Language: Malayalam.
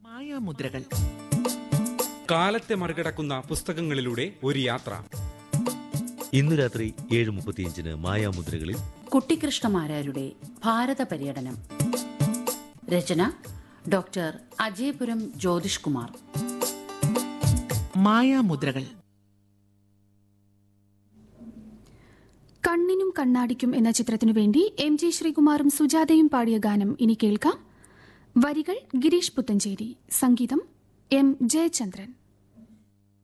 മായാമുദ്രകൾ കാലത്തെ മറികടക്കുന്ന പുസ്തകങ്ങളിലൂടെ ഒരു യാത്ര ഇന്നു രാത്രി ഏഴ് മുപ്പത്തിയഞ്ചിന് മായാമുദ്രകളിൽ കുട്ടിക്കൃഷ്ണമാരാരുടെ ഭാരത പര്യടനം രചന ഡോക്ടർ അജയപുരം ജ്യോതിഷ് കുമാർ മായാമുദ്രകൾ കണ്ണിനും കണ്ണാടിക്കും എന്ന ചിത്രത്തിനു വേണ്ടി എം ജി ശ്രീകുമാറും സുജാതയും പാടിയ ഗാനം ഇനി കേൾക്കാം വരികൾ ഗിരീഷ് പുത്തഞ്ചേരി സംഗീതം എം ജയചന്ദ്രൻ